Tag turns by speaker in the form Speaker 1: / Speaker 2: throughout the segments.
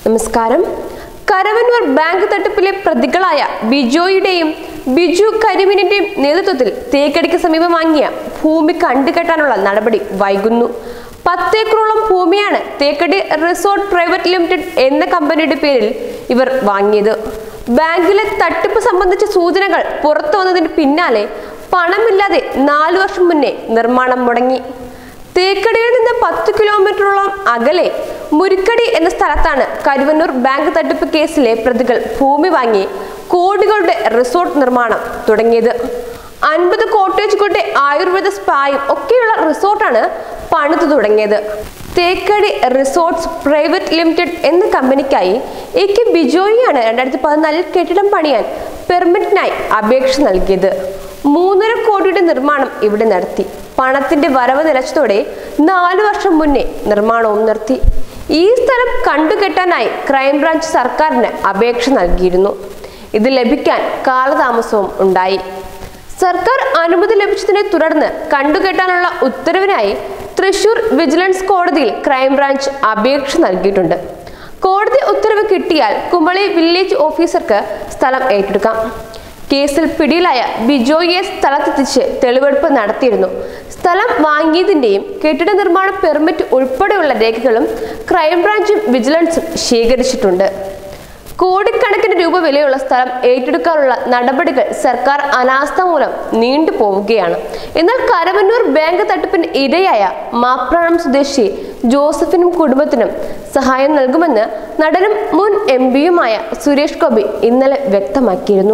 Speaker 1: നമസ്കാരം കരവന്നൂർ ബാങ്ക് തട്ടിപ്പിലെ പ്രതികളായ ബിജോയുടെയും ബിജു കരിമിനിന്റെയും നേതൃത്വത്തിൽ തേക്കടിക്ക് സമീപം വാങ്ങിയ ഭൂമി കണ്ടുകെട്ടാനുള്ള നടപടി വൈകുന്നു പത്തേക്കറോളം ഭൂമിയാണ് തേക്കടി റിസോർട്ട് പ്രൈവറ്റ് ലിമിറ്റഡ് എന്ന കമ്പനിയുടെ പേരിൽ ഇവർ വാങ്ങിയത് ബാങ്കിലെ തട്ടിപ്പ് സംബന്ധിച്ച സൂചനകൾ പുറത്തു വന്നതിന് പിന്നാലെ പണമില്ലാതെ നാലു വർഷം മുന്നേ നിർമ്മാണം മുടങ്ങി തേക്കടിയിൽ നിന്ന് പത്ത് കിലോമീറ്ററോളം അകലെ മുരിക്കടി എന്ന സ്ഥലത്താണ് കരുവന്നൂർ ബാങ്ക് തട്ടിപ്പ് കേസിലെ പ്രതികൾ ഭൂമി വാങ്ങി കോടികളുടെ റിസോർട്ട് നിർമ്മാണം തുടങ്ങിയത് അൻപത് കോട്ടേജുകളുടെ ആയുർവേദ സ്പായും ഒക്കെയുള്ള റിസോർട്ടാണ് പണിതു തുടങ്ങിയത് തേക്കടി റിസോർട്ട്സ് പ്രൈവറ്റ് ലിമിറ്റഡ് എന്ന കമ്പനിക്കായി എ കെ ബിജോയിയാണ് രണ്ടായിരത്തി പതിനാലിൽ കെട്ടിടം പണിയാൻ പെർമിറ്റിനായി അപേക്ഷ നൽകിയത് മൂന്നര കോടിയുടെ നിർമ്മാണം ഇവിടെ നടത്തി പണത്തിന്റെ വരവ് നിലച്ചതോടെ നാലു വർഷം മുന്നേ നിർമ്മാണവും നിർത്തി ഈ സ്ഥലം കണ്ടുകെട്ടാനായി ക്രൈംബ്രാഞ്ച് സർക്കാരിന് അപേക്ഷ നൽകിയിരുന്നു ഇത് ലഭിക്കാൻ കാലതാമസവും ഉണ്ടായി സർക്കാർ അനുമതി ലഭിച്ചതിനെ തുടർന്ന് കണ്ടുകെട്ടാനുള്ള ഉത്തരവിനായി തൃശൂർ വിജിലൻസ് കോടതിയിൽ ക്രൈംബ്രാഞ്ച് അപേക്ഷ നൽകിയിട്ടുണ്ട് കോടതി ഉത്തരവ് കിട്ടിയാൽ കുമളി വില്ലേജ് ഓഫീസർക്ക് സ്ഥലം ഏറ്റെടുക്കാം കേസിൽ പിടിയിലായ ബിജോയിയെ സ്ഥലത്തെത്തിച്ച് തെളിവെടുപ്പ് നടത്തിയിരുന്നു സ്ഥലം വാങ്ങിയതിന്റെയും കെട്ടിട നിർമ്മാണ പെർമിറ്റ് ഉൾപ്പെടെയുള്ള രേഖകളും ക്രൈംബ്രാഞ്ചും വിജിലൻസും ശേഖരിച്ചിട്ടുണ്ട് കോടിക്കണക്കിന് രൂപ വിലയുള്ള സ്ഥലം ഏറ്റെടുക്കാനുള്ള നടപടികൾ സർക്കാർ അനാസ്ഥ മൂലം നീണ്ടുപോവുകയാണ് എന്നാൽ കരവന്നൂർ ബാങ്ക് തട്ടിപ്പിന് ഇരയായ മാപ്രാണം സ്വദേശി ജോസഫിനും കുടുംബത്തിനും സഹായം നൽകുമെന്ന് നടനും മുൻ എം പിയുമായ സുരേഷ് ഗോപി ഇന്നലെ വ്യക്തമാക്കിയിരുന്നു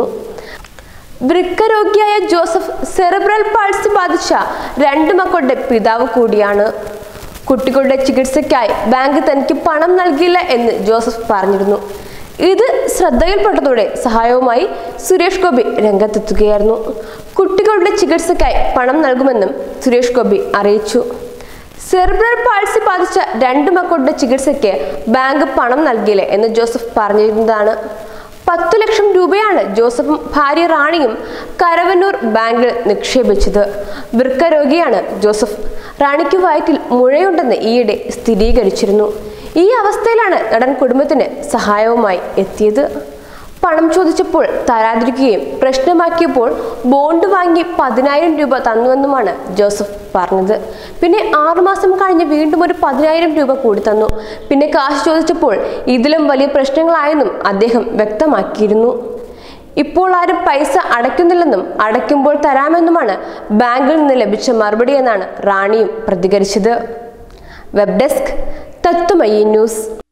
Speaker 1: വൃക്കരോഗിയായ ജോസഫ് സെറിബ്രൽ പാൾസി ബാധിച്ച രണ്ട് മക്കളുടെ പിതാവ് കൂടിയാണ് കുട്ടികളുടെ ചികിത്സയ്ക്കായി ബാങ്ക് തനിക്ക് പണം നൽകില്ല എന്ന് ജോസഫ് പറഞ്ഞിരുന്നു ഇത് ശ്രദ്ധയിൽപ്പെട്ടതോടെ സഹായവുമായി സുരേഷ് ഗോപി രംഗത്തെത്തുകയായിരുന്നു കുട്ടികളുടെ ചികിത്സയ്ക്കായി പണം നൽകുമെന്നും സുരേഷ് ഗോപി അറിയിച്ചു സെറിബ്രൽ പാൾസി ബാധിച്ച രണ്ട് മക്കളുടെ ചികിത്സയ്ക്ക് ബാങ്ക് പണം നൽകിയില്ല എന്ന് ജോസഫ് പറഞ്ഞിരുന്നതാണ് പത്തു ലക്ഷം രൂപയാണ് ജോസഫും ഭാര്യ റാണിയും കരവന്നൂർ ബാങ്കിൽ നിക്ഷേപിച്ചത് വൃക്ക രോഗിയാണ് ജോസഫ് റാണിക്ക് വയറ്റിൽ മുഴയുണ്ടെന്ന് ഈയിടെ സ്ഥിരീകരിച്ചിരുന്നു ഈ അവസ്ഥയിലാണ് നടൻ കുടുംബത്തിന് സഹായവുമായി എത്തിയത് പണം ചോദിച്ചപ്പോൾ തരാതിരിക്കുകയും പ്രശ്നമാക്കിയപ്പോൾ ബോണ്ട് വാങ്ങി പതിനായിരം രൂപ തന്നുവെന്നുമാണ് ജോസഫ് പറഞ്ഞത് പിന്നെ ആറുമാസം കഴിഞ്ഞ് വീണ്ടും ഒരു പതിനായിരം രൂപ കൂടി തന്നു പിന്നെ കാശ് ചോദിച്ചപ്പോൾ ഇതിലും വലിയ പ്രശ്നങ്ങളായെന്നും അദ്ദേഹം വ്യക്തമാക്കിയിരുന്നു ഇപ്പോൾ ആരും പൈസ അടയ്ക്കുന്നില്ലെന്നും അടയ്ക്കുമ്പോൾ തരാമെന്നുമാണ് ബാങ്കിൽ നിന്ന് ലഭിച്ച മറുപടി എന്നാണ് റാണിയും പ്രതികരിച്ചത് വെബ് ഡെസ്ക് തത്വമയി ന്യൂസ്